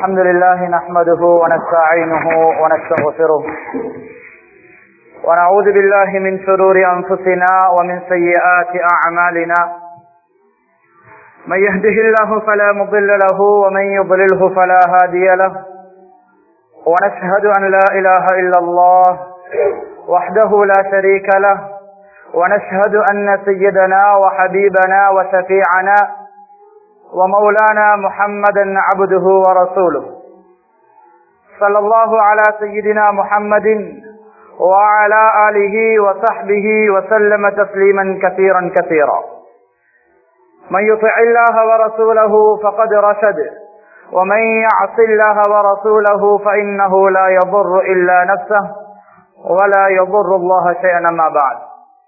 الحمد لله نحمده ونستعينه ونستغفره ونعوذ بالله من شرور أنفسنا ومن سيئات أعمالنا من يهده الله فلا مضل له ومن يضلله فلا هادي له ونشهد أن لا إله إلا الله وحده لا شريك له ونشهد أن سيدنا وحبيبنا وشفيعنا ومولانا محمدا عبده ورسوله صلى الله على سيدنا محمد وعلى آله وصحبه وسلم تسليما كثيرا كثيرا من يطع الله ورسوله فقد رشد ومن يعص الله ورسوله فإنه لا يضر إلا نفسه ولا يضر الله شيئا ما بعد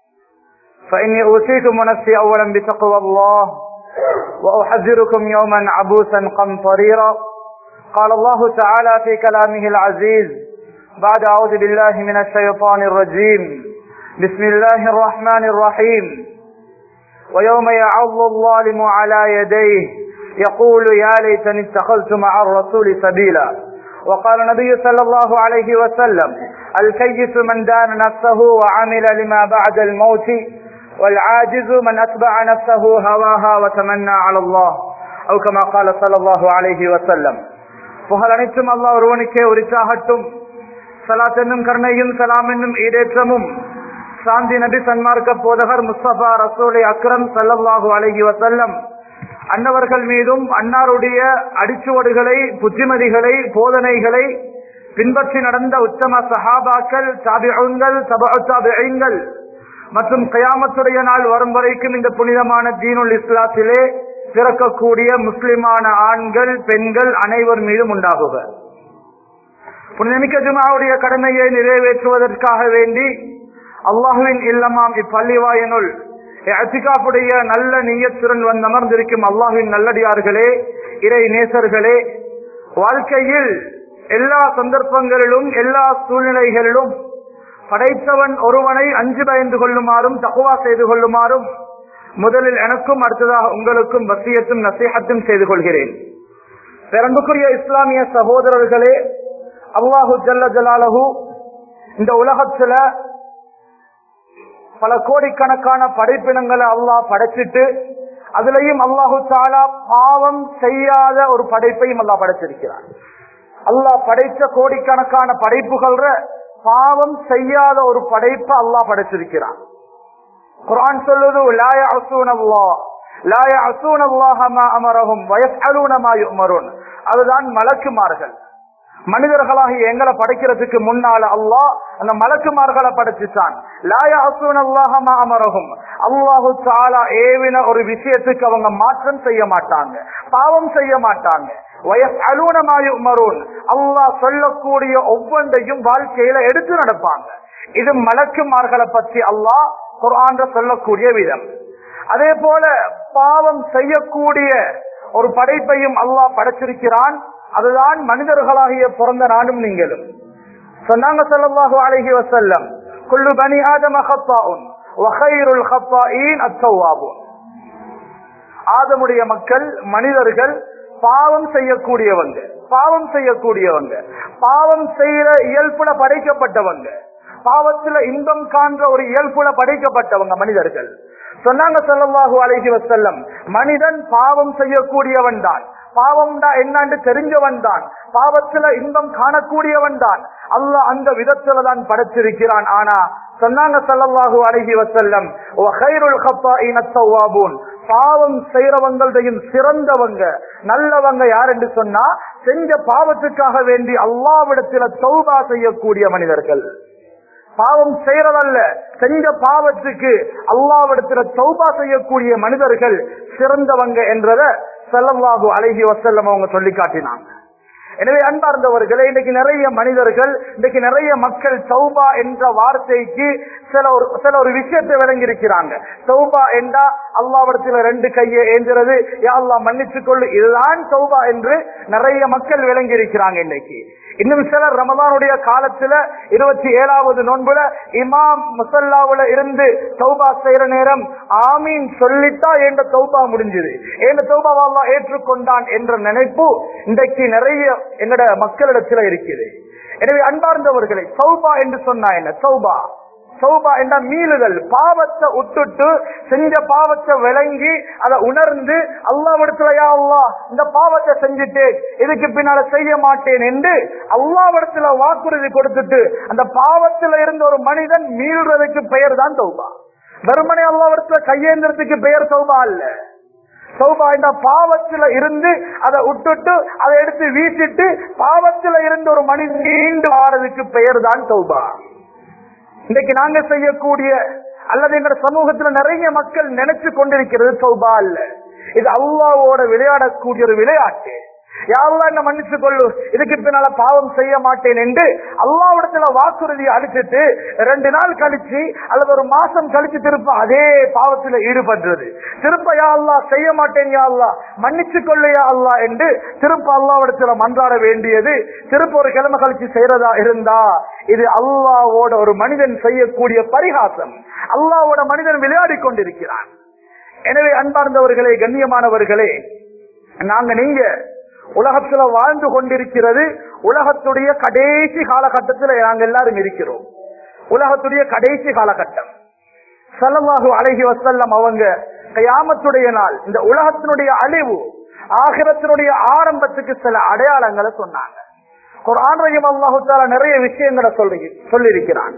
فإني أوصيكم نفسي أولا بتقوى الله وأحذركم يوما عبوسا قمطريرا قال الله تعالى في كلامه العزيز بعد أعوذ بالله من الشيطان الرجيم بسم الله الرحمن الرحيم ويوم يعض الظالم على يديه يقول يا ليتني اتخذت مع الرسول سبيلا وقال النبي صلى الله عليه وسلم الكيس من دان نفسه وعمل لما بعد الموت والعاجز من أتبع نفسه هواها وتمنى على الله أو كما قال صلى الله عليه وسلم புகழ் அனைத்தும் அல்லாஹ் ஒருவனுக்கே உரித்தாகட்டும் சலாத் என்னும் கருணையும் சலாம் என்னும் ஈடேற்றமும் சாந்தி நபி சன்மார்க்க போதகர் முஸ்தபா ரசூலை அக்ரம் சல்லல்லாஹு அலஹி வசல்லம் அன்னவர்கள் மீதும் அன்னாருடைய அடிச்சுவடுகளை புத்திமதிகளை போதனைகளை பின்பற்றி நடந்த உத்தம சஹாபாக்கள் தாபிகள் தபாபிகள் மற்றும் கயாமத்துடைய நாள் வரும் வரைக்கும் இந்த புனிதமான தீனுல் இஸ்லாத்திலே பிறக்கக்கூடிய முஸ்லிமான ஆண்கள் பெண்கள் அனைவர் மீதும் உண்டாகுக புனிதமிக்க ஜுமாவுடைய கடமையை நிறைவேற்றுவதற்காக வேண்டி அல்லாஹுவின் இல்லமாம் இப்பள்ளிவாயனுள் அத்திகாப்புடைய நல்ல நீயத்துடன் வந்து அமர்ந்திருக்கும் அல்லாஹுவின் நல்லடியார்களே இறை நேசர்களே வாழ்க்கையில் எல்லா சந்தர்ப்பங்களிலும் எல்லா சூழ்நிலைகளிலும் படைத்தவன் ஒருவனை அஞ்சு பயந்து கொள்ளுமாறும் தகுவா செய்து கொள்ளுமாறும் முதலில் எனக்கும் அடுத்ததாக உங்களுக்கும் வசியத்தும் நசீகத்தும் செய்து கொள்கிறேன் பிறந்துக்குரிய இஸ்லாமிய சகோதரர்களே அல்லாஹு ஜல்ல ஜலாலஹு இந்த உலகத்துல பல கோடிக்கணக்கான படைப்பினங்களை அல்லாஹ் படைச்சிட்டு அதுலயும் அல்லாஹு தாலா பாவம் செய்யாத ஒரு படைப்பையும் அல்லாஹ் படைச்சிருக்கிறார் அல்லாஹ் படைத்த கோடிக்கணக்கான படைப்புகள் பாவம் செய்யாத ஒரு படைப்பை அல்லாஹ் படைச்சிருக்கிறான் குரான் சொல்லுது லாய அசூனல்லா லாய அசூனல்லாஹமா அமரகும் வயசலூனமா யுமருன் அதுதான் மலக்குமார்கள் மனிதர்களாக எங்களை படைக்கிறதுக்கு முன்னால அல்லாஹ் அந்த மலக்குமார்களை படைச்சுட்டான் லாய அசூனல்லாஹமா அமரகும் அல்லாஹு தாலா ஏவின ஒரு விஷயத்துக்கு அவங்க மாற்றம் செய்ய மாட்டாங்க பாவம் செய்ய மாட்டாங்க அல்லாஹ் சொல்லக்கூடிய ஒவ்வொன்றையும் வாழ்க்கையில எடுத்து நடப்பாங்க இது மலக்குமார்களை பற்றி அல்லாஹ் குரான் சொல்லக்கூடிய விதம் அதே போல பாவம் செய்யக்கூடிய ஒரு படைப்பையும் அல்லாஹ் படைச்சிருக்கிறான் அதுதான் மனிதர்களாகிய பிறந்த நானும் நீங்களும் சொன்னாங்க சொல்லல்லாஹு அழகி வசல்லம் குள்ளு பனி ஆதம ஹப்பாவுன் வகைருல் ஹப்பாயின் அத்தவாபுன் ஆதமுடைய மக்கள் மனிதர்கள் பாவம் செய்யக்கூடியவங்க பாவம் செய்யக்கூடியவங்க பாவம் செய்யற இயல்புல படைக்கப்பட்டவங்க பாவத்துல இன்பம் காண்ற ஒரு இயல்புல படைக்கப்பட்டவங்க மனிதர்கள் சொன்னாங்க சொல்லல்லாஹு அழகி வசல்லம் மனிதன் பாவம் செய்யக்கூடியவன் தான் பாவம் தான் என்னன்னு தெரிஞ்சவன் தான் பாவத்துல இன்பம் காணக்கூடியவன் தான் அல்ல அந்த விதத்துல தான் படைச்சிருக்கிறான் ஆனா சொன்னாங்க சல்லல்லாஹு அழகி வசல்லம் பாவம் செய்யறவங்களையும் சிறந்தவங்க நல்லவங்க யார் என்று சொன்னா செஞ்ச பாவத்துக்காக வேண்டி அல்லாவிடத்துல சௌபா செய்யக்கூடிய மனிதர்கள் பாவம் செய்யறதல்ல செஞ்ச பாவத்துக்கு அல்லாவிடத்துல சௌபா செய்யக்கூடிய மனிதர்கள் சிறந்தவங்க என்றத செல்லவாகு அழகி வசல்லம் அவங்க சொல்லி காட்டினாங்க எனவே அன்பார்ந்தவர்களே இன்னைக்கு நிறைய மனிதர்கள் இன்னைக்கு நிறைய மக்கள் சௌபா என்ற வார்த்தைக்கு சில ஒரு சில ஒரு விஷயத்தை விளங்கி இருக்கிறாங்க சௌபா என்றா அல்லாவிடத்துல ரெண்டு கையை ஏந்துறது யா அல்லாஹ் மன்னிச்சு கொள்ளு இதுதான் சௌபா என்று நிறைய மக்கள் விளங்கி இருக்கிறாங்க இன்னைக்கு இன்னும் சிலர் ரமதானுடைய காலத்துல இருபத்தி ஏழாவது நோன்புல இமாம் முசல்லாவுல இருந்து தௌபா செய்யற நேரம் ஆமீன் சொல்லிட்டா என்ற தௌபா முடிஞ்சது என்ற தௌபாவா ஏற்றுக்கொண்டான் என்ற நினைப்பு இன்றைக்கு நிறைய எங்கட மக்களிடத்துல இருக்குது எனவே அன்பார்ந்தவர்களை சௌபா என்று சொன்னா என்ன சௌபா சௌபா என்ற மீளுதல் பாவத்தை விட்டுட்டு செஞ்ச பாவத்தை விளங்கி அதை உணர்ந்து அல்லாவிடத்துலயா அல்லா இந்த பாவத்தை செஞ்சுட்டேன் இதுக்கு பின்னால செய்ய மாட்டேன் என்று அல்லாவிடத்துல வாக்குறுதி கொடுத்துட்டு அந்த பாவத்துல இருந்த ஒரு மனிதன் மீள்றதுக்கு பெயர் தான் சௌபா வெறுமனே அல்லாவிடத்துல கையேந்திரத்துக்கு பெயர் சௌபா அல்ல சௌபா என்ற பாவத்துல இருந்து அதை விட்டுட்டு அதை எடுத்து வீசிட்டு பாவத்துல இருந்து ஒரு மனிதன் மீண்டு வாரதுக்கு பெயர் தான் சௌபா இன்னைக்கு நாங்க செய்யக்கூடிய அல்லது எங்க சமூகத்துல நிறைய மக்கள் நினைச்சு கொண்டிருக்கிறது சௌபா அல்ல இது அல்லாவோட விளையாடக்கூடிய ஒரு விளையாட்டு யாரெல்லாம் என்ன மன்னிச்சு கொள்ளு இதுக்கு பின்னால பாவம் செய்ய மாட்டேன் என்று அல்லாவிடத்துல வாக்குறுதி அளிச்சுட்டு ரெண்டு நாள் கழிச்சு அல்லது ஒரு மாசம் கழிச்சு திருப்ப அதே பாவத்துல ஈடுபடுறது திருப்ப யா அல்லா செய்ய மாட்டேன் யா அல்லா மன்னிச்சு கொள்ளு யா அல்லா என்று திருப்ப அல்லாவிடத்துல மன்றாட வேண்டியது திருப்ப ஒரு கிழமை கழிச்சு செய்யறதா இருந்தா இது அல்லாவோட ஒரு மனிதன் செய்யக்கூடிய பரிகாசம் அல்லாவோட மனிதன் விளையாடி கொண்டிருக்கிறான் எனவே அன்பார்ந்தவர்களே கண்ணியமானவர்களே நாங்க நீங்க உலகத்துல வாழ்ந்து கொண்டிருக்கிறது உலகத்துடைய கடைசி காலகட்டத்தில் நாங்க எல்லாரும் இருக்கிறோம் உலகத்துடைய கடைசி காலகட்டம் சல்லல்லாஹு அலைஹி வசல்லம் அவங்க கயாமத்துடைய நாள் இந்த உலகத்தினுடைய அழிவு ஆகிரத்தினுடைய ஆரம்பத்துக்கு சில அடையாளங்களை சொன்னாங்க குரான் ரஹிம் அல்லாஹு தாலா நிறைய விஷயங்களை சொல்லி சொல்லியிருக்கிறான்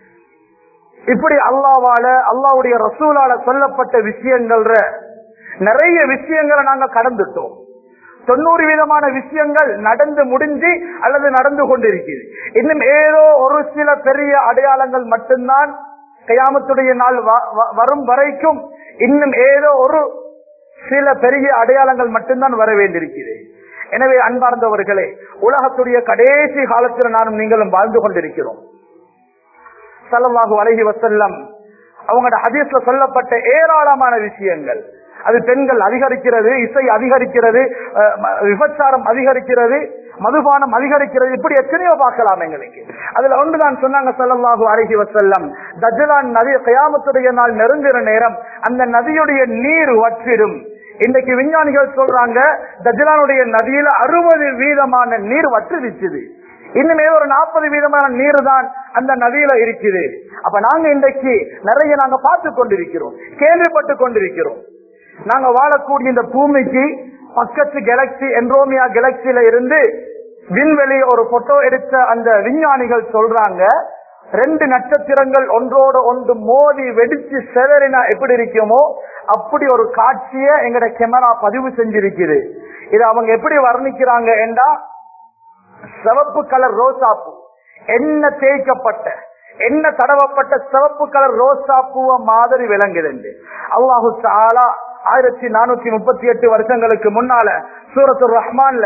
இப்படி அல்லாவால அல்லாவுடைய ரசூலால சொல்லப்பட்ட விஷயங்கள் நிறைய விஷயங்களை நாங்க கடந்துட்டோம் தொண்ணூறு விதமான விஷயங்கள் நடந்து முடிஞ்சு அல்லது நடந்து கொண்டிருக்கிறது இன்னும் ஏதோ ஒரு சில பெரிய அடையாளங்கள் மட்டும்தான் கயாமத்துடைய நாள் வரும் வரைக்கும் இன்னும் ஏதோ ஒரு சில பெரிய அடையாளங்கள் மட்டும்தான் வர வேண்டியிருக்கிறது எனவே அன்பார்ந்தவர்களே உலகத்துடைய கடைசி காலத்தில் நானும் நீங்களும் வாழ்ந்து கொண்டிருக்கிறோம் சல்லல்லாஹு அலஹி வசல்லம் அவங்களோட ஹதீஸ்ல சொல்லப்பட்ட ஏராளமான விஷயங்கள் அது பெண்கள் அதிகரிக்கிறது இசை அதிகரிக்கிறது விபச்சாரம் அதிகரிக்கிறது மதுபானம் அதிகரிக்கிறது இப்படி எத்தனையோ பார்க்கலாம் எங்களுக்கு அதுல ஒன்று தான் சொன்னாங்க சல்லல்லாஹு அழகி வசல்லம் தஜலான் நதி கயாமத்துடைய நாள் நெருங்குற நேரம் அந்த நதியுடைய நீர் வற்றிடும் இன்றைக்கு விஞ்ஞானிகள் சொல்றாங்க தஜலானுடைய நதியில அறுபது வீதமான நீர் வற்றிருச்சுது இன்னுமே ஒரு நாற்பது வீதமான நீர் தான் அந்த நதியில இருக்குது அப்ப நாங்க இன்றைக்கு நிறைய நாங்க பார்த்து கொண்டிருக்கிறோம் கேள்விப்பட்டு கொண்டிருக்கிறோம் நாங்க வாழக்கூடிய இந்த பூமிக்கு பக்கத்து கேலக்சி என்ரோமியா கேலக்சியில இருந்து விண்வெளி ஒரு போட்டோ எடுத்த அந்த விஞ்ஞானிகள் சொல்றாங்க ரெண்டு நட்சத்திரங்கள் ஒன்றோடு ஒன்று மோதி வெடிச்சு செதறினா எப்படி இருக்குமோ அப்படி ஒரு காட்சிய எங்கட கேமரா பதிவு செஞ்சிருக்குது இது அவங்க எப்படி வர்ணிக்கிறாங்க என்றா சிவப்பு கலர் ரோசாப்பூ என்ன தேய்க்கப்பட்ட என்ன தடவப்பட்ட சிவப்பு கலர் ரோசா பூவ மாதிரி விளங்குது அல்லாஹு சாலா ஆயிரத்தி நானூத்தி முப்பத்தி எட்டு வருஷங்களுக்கு முன்னால சூரத்து ரஹ்மான்ல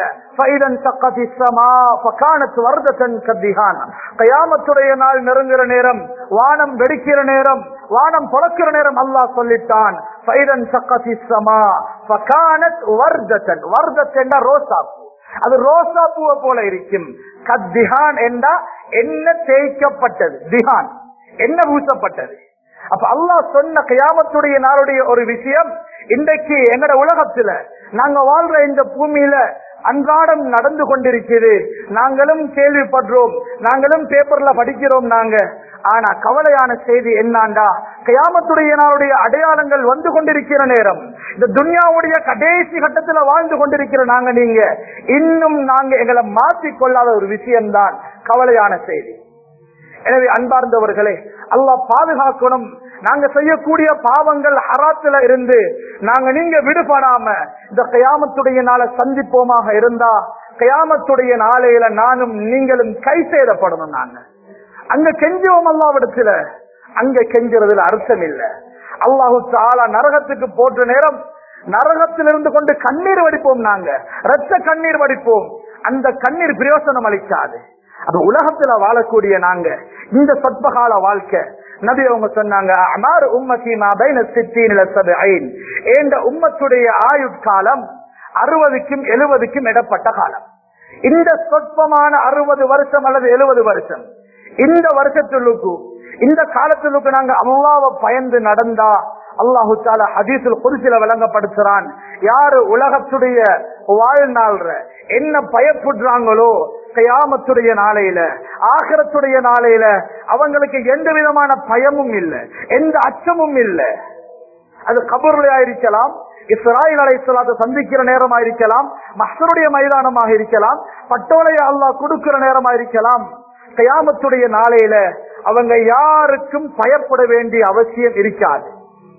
கயாமத்துடைய நாள் நெருங்குற நேரம் வானம் வெடிக்கிற நேரம் வானம் பொறக்கிற நேரம் அல்லாஹ் சொல்லிட்டான் ரோசா அது ரோசா பூவை போல இருக்கும் கத்திஹான் என்றா என்ன தேய்க்கப்பட்டது திஹான் என்ன பூசப்பட்டது அப்ப அல்லாஹ் சொன்ன கயாமத்துடைய நாளுடைய ஒரு விஷயம் இன்றைக்கு எங்கட உலகத்துல நாங்க வாழ்ற இந்த பூமியில அன்றாடம் நடந்து கொண்டிருக்கிறது நாங்களும் கேள்விப்படுறோம் நாங்களும் பேப்பர்ல படிக்கிறோம் நாங்க ஆனா கவலையான செய்தி என்னாண்டா கயாமத்துடைய நாளுடைய அடையாளங்கள் வந்து கொண்டிருக்கிற நேரம் இந்த துன்யாவுடைய கடைசி கட்டத்துல வாழ்ந்து கொண்டிருக்கிற நாங்க நீங்க இன்னும் நாங்க எங்களை மாற்றிக் கொள்ளாத ஒரு விஷயம்தான் கவலையான செய்தி எனவே அன்பார்ந்தவர்களே அல்லாஹ் பாதுகாக்கணும் நாங்க செய்யக்கூடிய பாவங்கள் ஹராத்துல இருந்து நாங்க நீங்க விடுபடாம இந்த கயாமத்துடைய நாளை சந்திப்போமாக இருந்தா கயாமத்துடைய நாளையில நானும் நீங்களும் கை சேதப்படணும் நாங்க அங்க கெஞ்சுவோம் அல்லாவிடத்துல அங்க கெஞ்சுறதுல அர்த்தம் இல்ல அல்லாஹு தாலா நரகத்துக்கு போட்ட நேரம் நரகத்திலிருந்து கொண்டு கண்ணீர் வடிப்போம் நாங்க ரத்த கண்ணீர் வடிப்போம் அந்த கண்ணீர் பிரயோசனம் அளிக்காது அது உலகத்துல வாழக்கூடிய நாங்க இந்த சொற்பகால வாழ்க்கை நபி அவங்க சொன்னாங்க அமார் உம்மத்தி மாபைன சித்தீன் ஏண்ட உம்மத்துடைய ஆயுட்காலம் அறுபதுக்கும் எழுபதுக்கும் இடப்பட்ட காலம் இந்த சொற்பமான அறுபது வருஷம் அல்லது எழுபது வருஷம் இந்த வருஷத்துக்கு இந்த காலத்துக்கு நாங்க அல்லாவை பயந்து நடந்தா அல்லாஹு தாலா ஹதீஸுல் குருசில விளங்கப்படுத்துறான் யாரு உலகத்துடைய வாழ்நாள் என்ன பயப்படுறாங்களோ கயாமத்துடைய நாளையில ஆகரத்துடைய நாளையில அவங்களுக்கு எந்த விதமான பயமும் இல்லை எந்த அச்சமும் இல்லை அது கபருளையா இருக்கலாம் இஸ்ராயில் அலைசலாத்தை சந்திக்கிற நேரமா இருக்கலாம் மஸ்தருடைய மைதானமாக இருக்கலாம் பட்டோலைய அல்லாஹ் கொடுக்கிற நேரமா இருக்கலாம் கயாமத்துடைய நாளையில அவங்க யாருக்கும் பயப்பட வேண்டிய அவசியம் இருக்காது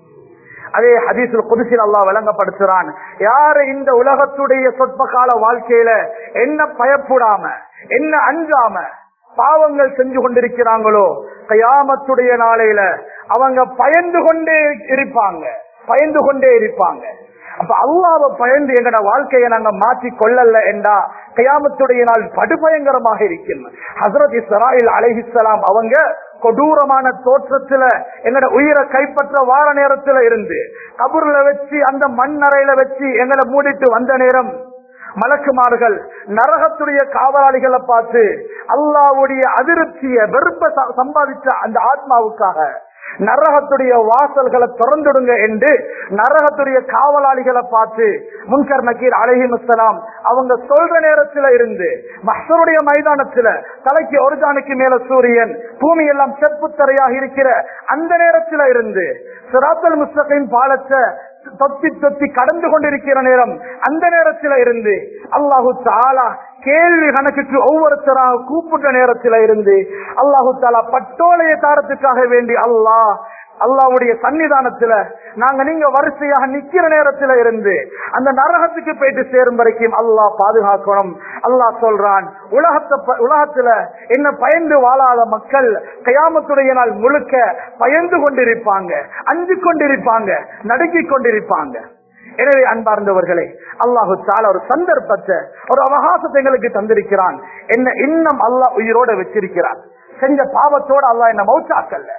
அதே ஹதீசுல் குதிசில் அல்லாஹ் விளங்கப்படுத்துறான் யாரு இந்த உலகத்துடைய சொற்ப கால வாழ்க்கையில என்ன பயப்படாம என்ன அஞ்சாம பாவங்கள் செஞ்சு கொண்டிருக்கிறாங்களோ கயாமத்துடைய நாளையில அவங்க பயந்து கொண்டே இருப்பாங்க பயந்து கொண்டே இருப்பாங்க அப்ப அல்லாவை பயந்து எங்கட வாழ்க்கையை நாங்க மாற்றி கொள்ளல என்றா கயாமத்துடைய நாள் படுபயங்கரமாக இருக்கின்றன ஹசரத் இஸ்ராயில் அலைஹிஸ்லாம் அவங்க கொடூரமான தோற்றத்துல எங்கட உயிரை கைப்பற்ற வார நேரத்துல இருந்து கபூர்ல வச்சு அந்த மண் அறையில வச்சு எங்களை மூடிட்டு வந்த நேரம் மலக்குமார்கள் நரகத்துடைய காவலாளிகளை பார்த்து அல்லாவுடைய அதிருப்திய வெறுப்ப சம்பாதிச்ச அந்த ஆத்மாவுக்காக நரகத்துடைய வாசல்களை திறந்துடுங்க என்று நரகத்துடைய காவலாளிகளை பார்த்து முன்கர் நக்கீர் அலஹிமுசலாம் அவங்க சொல்ற நேரத்துல இருந்து மசருடைய மைதானத்துல தலைக்கு ஒரு ஜானுக்கு மேல சூரியன் பூமி எல்லாம் செப்பு தரையாக இருக்கிற அந்த நேரத்துல இருந்து சிராத்தல் முஸ்தகின் பாலத்தை தொத்தி தொத்தி கடந்து கொண்டிருக்கிற நேரம் அந்த நேரத்தில் இருந்து அல்லாஹு தாலா கேள்வி கணக்குக்கு ஒவ்வொருத்தராக கூப்பிட்ட நேரத்தில் இருந்து அல்லாஹு தாலா பட்டோலைய தாரத்துக்காக வேண்டி அல்லாஹ் அல்லாவுடைய சன்னிதானத்துல நாங்க நீங்க வரிசையாக நிக்கிற நேரத்துல இருந்து அந்த நரகத்துக்கு போயிட்டு சேரும் வரைக்கும் அல்லாஹ் பாதுகாக்கணும் அல்லாஹ் சொல்றான் உலகத்தை உலகத்துல என்ன பயந்து வாழாத மக்கள் கயாமத்துடைய நாள் முழுக்க பயந்து கொண்டிருப்பாங்க அஞ்சு கொண்டிருப்பாங்க நடுக்கிக் கொண்டிருப்பாங்க எனவே அன்பார்ந்தவர்களே அல்லாஹு தால ஒரு சந்தர்ப்பத்தை ஒரு அவகாசத்தை எங்களுக்கு தந்திருக்கிறான் என்ன இன்னும் அல்லாஹ் உயிரோட வச்சிருக்கிறான் செஞ்ச பாவத்தோட அல்லாஹ் என்ன மௌத்தாக்கல்ல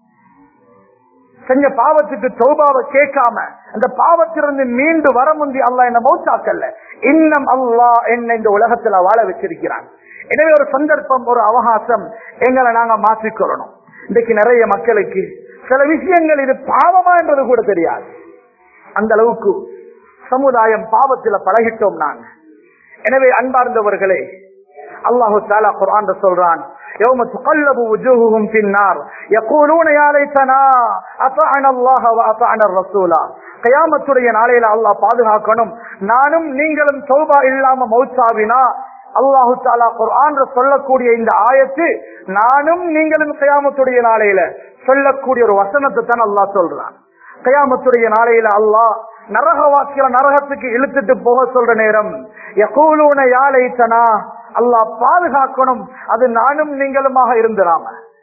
செஞ்ச பாவத்துக்கு தௌபாவை கேட்காம அந்த பாவத்திலிருந்து மீண்டு வர முந்தி அல்லா என்ன மௌத்தாக்கல்ல இன்னும் அல்லாஹ் என்ன இந்த உலகத்துல வாழ வச்சிருக்கிறான் எனவே ஒரு சந்தர்ப்பம் ஒரு அவகாசம் எங்களை நாங்க மாற்றிக்கொள்ளணும் இன்றைக்கு நிறைய மக்களுக்கு சில விஷயங்கள் இது பாவமா என்றது கூட தெரியாது அந்த அளவுக்கு சமுதாயம் பாவத்தில பழகிட்டோம் நாங்க எனவே அன்பார்ந்தவர்களே அல்லாஹு தாலா குரான் சொல்றான் يوم تقلب وجوههم في النار يقولون يا ليتنا اطعنا الله واطعنا الرسول கயாமத்துடைய நாளையில அல்லாஹ் பாதுகாக்கணும் நானும் நீங்களும் சௌபா இல்லாம மௌச்சாவினா அல்லாஹு தாலா குர்ஆன் சொல்லக்கூடிய இந்த ஆயத்து நானும் நீங்களும் கயாமத்துடைய நாளையில சொல்லக்கூடிய ஒரு வசனத்தை தான் அல்லாஹ் சொல்றான் கயாமத்துடைய நாளையில அல்லாஹ் நரக வாக்கில நரகத்துக்கு இழுத்துட்டு போக சொல்ற நேரம் யகூலூன யாழைத்தனா அல்லாஹ் பாதுகாக்கணும் அது நானும் நீங்களுமாக இருந்துடாம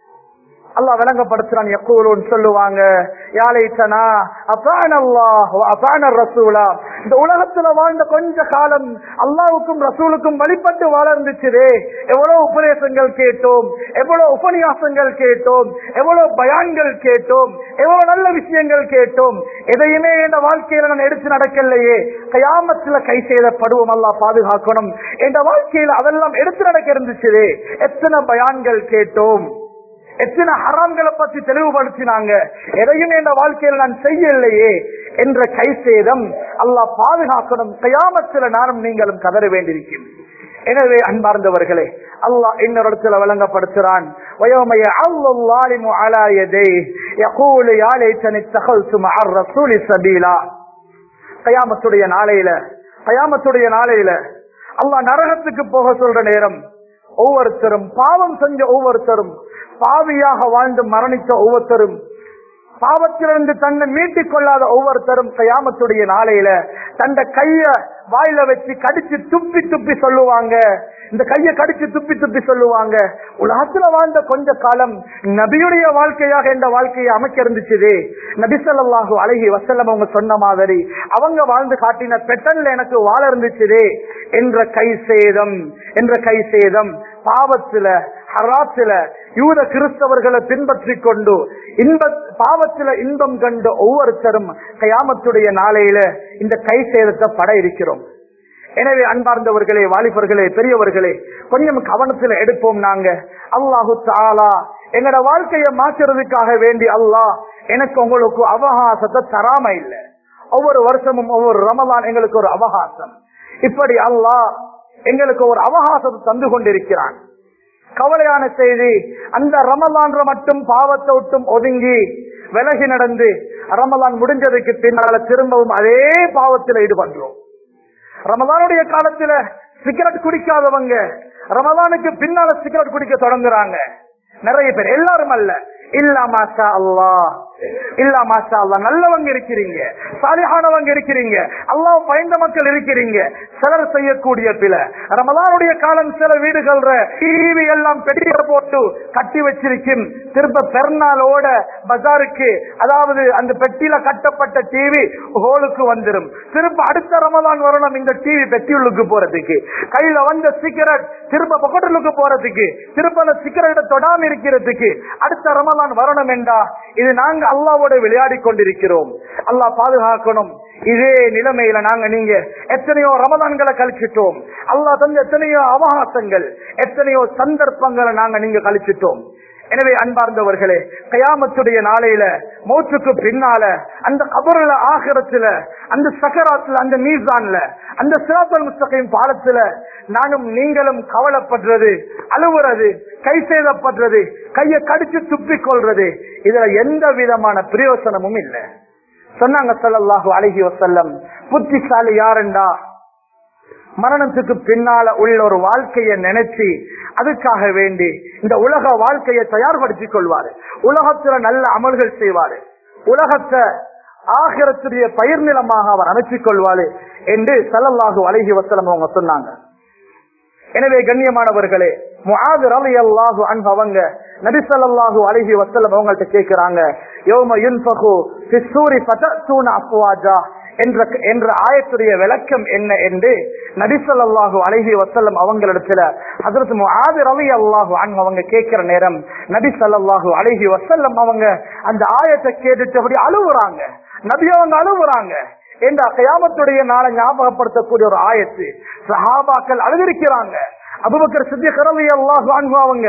அல்லாஹ் விளங்கப்படுத்துறான் எப்போலும் சொல்லுவாங்க யாழைத்தனா அசான் அல்லாஹ் அசான ரசூலா இந்த உலகத்துல வாழ்ந்த கொஞ்ச காலம் அல்லாவுக்கும் ரசூலுக்கும் வழிபட்டு வாழ இருந்துச்சுதே எவ்வளவு உபதேசங்கள் கேட்டோம் எவ்வளவு உபன்யாசங்கள் கேட்டோம் எவ்வளவு பயான்கள் கேட்டோம் எவ்வளவு நல்ல விஷயங்கள் கேட்டோம் எதையுமே என் வாழ்க்கையில நான் எடுத்து நடக்கலையே கயாமத்துல கை செய்தப்படுவோம் அல்லா பாதுகாக்கணும் என் வாழ்க்கையில அதெல்லாம் எடுத்து நடக்க இருந்துச்சுதே எத்தனை பயான்கள் கேட்டோம் எத்தனை ஹராம்களை பத்தி தெளிவுபடுத்தினாங்க எதையும் என்ற வாழ்க்கையில் நான் செய்யலையே என்ற கை சேதம் அல்லாஹ் பாதுகாக்கணும் கயாமத்தில் நானும் நீங்களும் கதற வேண்டியிருக்கும் எனவே அன்பார்ந்தவர்களே அல்லாஹ் இன்னொரு இடத்துல விளங்கப்படுத்துறான் ويوم يعض الظالم على يديه يقول يا ليتني اتخذت مع الرسول سبيلا கயாமத்துடைய நாளையில கயாமத்துடைய நாளையில அல்லாஹ் நரகத்துக்கு போக சொல்ற நேரம் ஒவ்வொருத்தரும் பாவம் செஞ்ச ஒவ்வொருத்தரும் பாவியாக வாழ்ந்து மரணித்த ஒவ்வொருத்தரும் பாவத்திலிருந்து தன்னை மீட்டிக் கொள்ளாத ஒவ்வொருத்தரும் கயாமத்துடைய நாளையில தந்த கைய வாயில வச்சு கடிச்சு துப்பி துப்பி சொல்லுவாங்க இந்த கைய கடிச்சு துப்பி துப்பி சொல்லுவாங்க உலகத்துல வாழ்ந்த கொஞ்ச காலம் நபியுடைய வாழ்க்கையாக இந்த வாழ்க்கையை அமைக்க இருந்துச்சு நபி சொல்லாஹு அழகி வசல்லம் அவங்க சொன்ன மாதிரி அவங்க வாழ்ந்து காட்டின பெட்டன்ல எனக்கு வாழ இருந்துச்சு என்ற கை சேதம் என்ற கை சேதம் பாவத்துல ஹராத்துல யூத கிறிஸ்தவர்களை பின்பற்றி கொண்டு இன்ப பாவத்துல இன்பம் கண்டு ஒவ்வொருத்தரும் கயாமத்துடைய நாளையில இந்த கை சேதத்தை பட இருக்கிறோம் எனவே அன்பார்ந்தவர்களே வாலிபர்களே பெரியவர்களே கொஞ்சம் கவனத்துல எடுப்போம் நாங்க அல்லாஹு தாலா எங்கட வாழ்க்கையை மாற்றுறதுக்காக வேண்டி அல்லாஹ் எனக்கு உங்களுக்கு அவகாசத்தை தராம இல்லை ஒவ்வொரு வருஷமும் ஒவ்வொரு ரமலான் எங்களுக்கு ஒரு அவகாசம் இப்படி அல்லாஹ் எங்களுக்கு ஒரு அவகாசத்தை தந்து கொண்டிருக்கிறான் கவலையான செய்தி அந்த ரமலான்ற மட்டும் பாவத்தை விட்டும் ஒதுங்கி விலகி நடந்து ரமலான் முடிஞ்சதுக்கு பின்னால திரும்பவும் அதே பாவத்தில் ஈடுபடுறோம் ரமலானுடைய காலத்துல சிகரெட் குடிக்காதவங்க ரமலானுக்கு பின்னால சிகரெட் குடிக்க தொடங்குறாங்க நிறைய பேர் எல்லாரும் அல்ல இல்லா மாஷா அல்லா இல்லா மாஷா அல்லா நல்லவங்க இருக்கிறீங்க சாலிஹானவங்க இருக்கிறீங்க அல்லாஹ் பயந்த மக்கள் இருக்கிறீங்க சிலர் செய்யக்கூடிய பில ரமலானுடைய காலம் சில வீடுகள்ற டிவி எல்லாம் பெட்டியில போட்டு கட்டி வச்சிருக்கும் திரும்ப பெருநாளோட பஜாருக்கு அதாவது அந்த பெட்டியில கட்டப்பட்ட டிவி ஹோலுக்கு வந்துடும் திரும்ப அடுத்த ரமலான் வரணும் இந்த டிவி பெட்டியுள்ளுக்கு போறதுக்கு கையில வந்த சிகரெட் திரும்ப பக்கத்துக்கு போறதுக்கு திரும்ப அந்த சிகரெட்டை தொடாம இருக்கிறதுக்கு அடுத்த ரமலான் வரணும் என்றா இது நாங்க அல்லாவோட விளையாடி கொண்டிருக்கிறோம் அல்லாஹ் பாதுகாக்கணும் இதே நிலைமையில நாங்க நீங்க எத்தனையோ ரமதான்களை கழிச்சிட்டோம் அல்லாஹ் தந்த எத்தனையோ அவகாசங்கள் எத்தனையோ சந்தர்ப்பங்களை நாங்க நீங்க கழிச்சிட்டோம் எனவே அன்பார்ந்தவர்களே கயாமத்துடைய நாளையில மௌத்துக்கு பின்னால அந்த கபருல ஆகரத்துல அந்த சக்கராத்துல அந்த மீசான்ல அந்த சிராத்தல் முஸ்தகையும் பாலத்துல நானும் நீங்களும் கவலைப்படுறது அழுவுறது கை சேதப்படுறது கையை கடிச்சு துப்பிக் கொள்றது இதுல எந்த விதமான பிரயோசனமும் இல்லை சொன்னாங்க சொல்லல்லாஹு அழகி வசல்லம் புத்திசாலி யாருண்டா மரணத்துக்கு பின்னால உள்ள ஒரு வாழ்க்கையை நினைச்சு அதுக்காக வேண்டி இந்த உலக வாழ்க்கையை தயார்படுத்திக் கொள்வாரு உலகத்துல நல்ல அமல்கள் செய்வாரு உலகத்தை ஆகிரத்துடைய பயிர் நிலமாக அவர் அமைச்சுக் கொள்வாரு என்று சல்லல்லாஹு அழகி வசலம் அவங்க சொன்னாங்க எனவே கண்ணியமானவர்களே முஆது ரலியல்லாஹு அன்ஹு அவங்க நபி ஸல்லல்லாஹு அலைஹி வஸல்லம் அவங்கள்ட்ட கேக்குறாங்க யௌம யுன்ஃபகு ஃபிஸ்ஸூரி ஃபதஅத்தூன அஃப்வாஜா என்ற என்ற ஆயத்துடைய விளக்கம் என்ன என்று நபி ஸல்லல்லாஹு அலைஹி வஸல்லம் அவங்களிடத்துல ஹஜ்ரத் முஆது ரலியல்லாஹு அன்ஹு அவங்க கேட்கிற நேரம் நபி ஸல்லல்லாஹு அலைஹி வஸல்லம் அவங்க அந்த ஆயத்தை கேட்டுட்டு அப்படி அழுவுறாங்க நபி அவங்க அழுவுறாங்க என்ற கயாமத்துடைய நாளை ஞாபகப்படுத்தக்கூடிய ஒரு ஆயத்து சஹாபாக்கள் அழுதிருக்கிறாங்க அபுபக்கர் சித்திக் ரவி அல்லாஹு அவங்க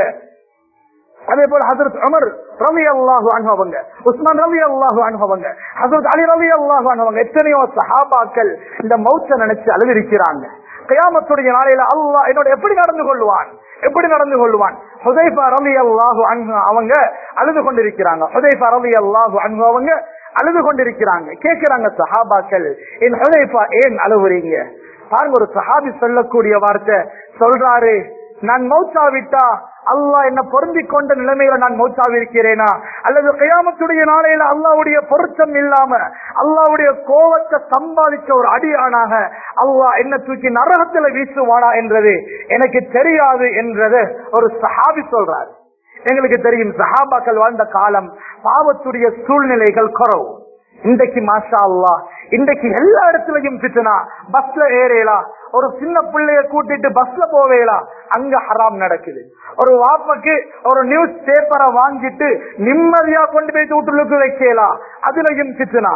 அதே போல ஹசரத் உமர் ரவி அல்லாஹு அனுபவங்க உஸ்மான் ரவி அல்லாஹு அனுபவங்க ஹசரத் அலி ரவி அல்லாஹு அனுபவங்க எத்தனையோ சஹாபாக்கள் இந்த மௌத்த நினைச்சு அழுதிருக்கிறாங்க கயாமத்துடைய நாளையில அல்லாஹ் என்னோட எப்படி நடந்து கொள்வான் எப்படி நடந்து கொள்வான் ஹுதைஃபா ரவி அல்லாஹு அன்ஹு அவங்க அழுது கொண்டிருக்கிறாங்க ஹுதைஃபா ரவி அல்லாஹு அன்ஹு அவங்க அழுது கொண்டிருக்கிறாங்க கேட்கிறாங்க சஹாபாக்கள் என் ஹுதைஃபா ஏன் அழுவுறீங்க பாருங்க ஒரு சஹாபி சொல்லக்கூடிய வார்த்தை சொல்றாரு நான் மௌத்தாவிட்டா அல்லாஹ் என்ன பொருந்தி கொண்ட நிலைமையில நான் மௌத்தாவிருக்கிறேனா அல்லது கயாமத்துடைய நாளையில அல்லாவுடைய பொருத்தம் இல்லாம அல்லாவுடைய கோவத்தை சம்பாதிச்ச ஒரு அடியானாக அல்லாஹ் என்ன தூக்கி நரகத்துல வீசுவானா என்றது எனக்கு தெரியாது என்றது ஒரு சஹாபி சொல்றாரு எங்களுக்கு தெரியும் சஹாபாக்கள் வாழ்ந்த காலம் பாவத்துடைய சூழ்நிலைகள் குறவு இன்றைக்கு மாஷா அல்லா இன்றைக்கு எல்லா இடத்துலயும் பிச்சுனா பஸ்ல ஏறேலா ஒரு சின்ன பிள்ளைய கூட்டிட்டு பஸ்ல போவேலா அங்க ஹராம் நடக்குது ஒரு வாப்பக்கு ஒரு நியூஸ் பேப்பரை வாங்கிட்டு நிம்மதியா கொண்டு போய் வீட்டுக்கு வைக்கலாம் அதுலயும் பிச்சுனா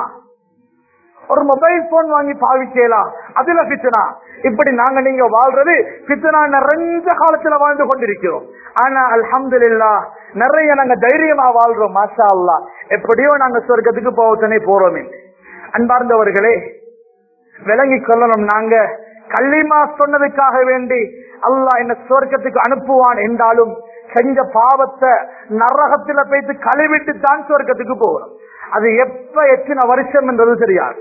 ஒரு மொபைல் போன் வாங்கி பாவிக்கலாம் அதுல பிச்சனா இப்படி நாங்க நீங்க வாழ்றது பிச்சனா நிறைஞ்ச காலத்துல வாழ்ந்து கொண்டிருக்கிறோம் ஆனா அல்ஹம்துலில்லா நிறைய நாங்க தைரியமா வாழ்றோம் மாஷா அல்லா எப்படியோ நாங்க சொர்க்கத்துக்கு போகத்தனே போறோமே அன்பார்ந்தவர்களே விளங்கி கொள்ளணும் நாங்க கல்லிமா சொன்னதுக்காக வேண்டி அல்லாஹ் என்ன சொர்க்கத்துக்கு அனுப்புவான் என்றாலும் செஞ்ச பாவத்தை நரகத்துல போய்த்து கழுவிட்டு தான் சொர்க்கத்துக்கு போகிறோம் அது எப்ப எத்தனை வருஷம் என்றது தெரியாது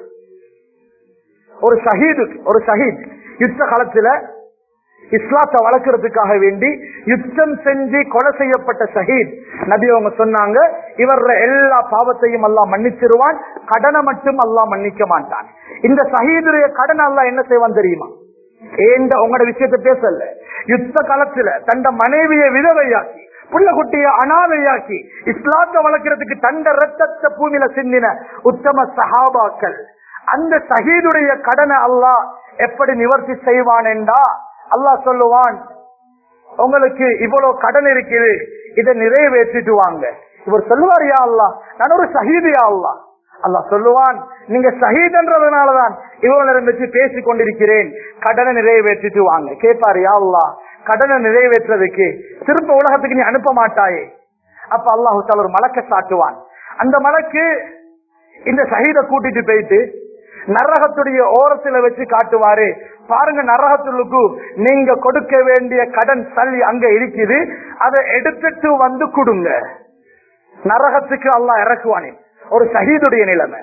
ஒரு ஷஹீது ஒரு ஷஹீத் யுத்த காலத்துல இஸ்லாத்தை வளர்க்கறதுக்காக வேண்டி யுத்தம் செஞ்சு கொலை செய்யப்பட்ட ஷஹீத் நபி அவங்க சொன்னாங்க இவர எல்லா பாவத்தையும் எல்லாம் மன்னிச்சிருவான் கடனை மட்டும் எல்லாம் மன்னிக்க மாட்டான் இந்த ஷஹீதுடைய கடன் எல்லாம் என்ன செய்வான் தெரியுமா ஏந்த உங்களோட விஷயத்த பேசல யுத்த காலத்துல தண்ட மனைவியை விதவையாக்கி புள்ள குட்டிய அனாதையாக்கி இஸ்லாத்தை வளர்க்கறதுக்கு தண்ட ரத்தத்தை பூமியில சிந்தின உத்தம சஹாபாக்கள் அந்த ஷஹீதுடைய கடனை அல்லாஹ் எப்படி நிவர்த்தி செய்வான் என்றா அல்லாஹ் சொல்லுவான் உங்களுக்கு இவ்வளவு கடன் இருக்குது இதை நிறைவேற்றிட்டு வாங்க இவர் சொல்லுவார் யா அல்லா நான் ஒரு ஷஹீது யா அல்லா அல்லாஹ் சொல்லுவான் நீங்க ஷஹீத்ன்றதுனாலதான் இவ்வளவு நேரம் வச்சு பேசிக் கொண்டிருக்கிறேன் கடனை நிறைவேற்றிட்டு வாங்க கேட்பாரு யா அல்லா கடனை நிறைவேற்றுறதுக்கு திரும்ப உலகத்துக்கு நீ அனுப்ப மாட்டாயே அப்ப அல்லாஹு தால ஒரு மலக்க சாட்டுவான் அந்த மலக்கு இந்த ஷஹீத கூட்டிட்டு போயிட்டு நரகத்துடைய ஓரத்துல வச்சு காட்டுவாரு பாருங்க நரகத்துக்கு நீங்க கொடுக்க வேண்டிய கடன் சல்லி அங்க இருக்குது அதை எடுத்துட்டு வந்து கொடுங்க நரகத்துக்கு அல்லாஹ் இறக்குவானே ஒரு ஷஹீதுடைய நிலைமை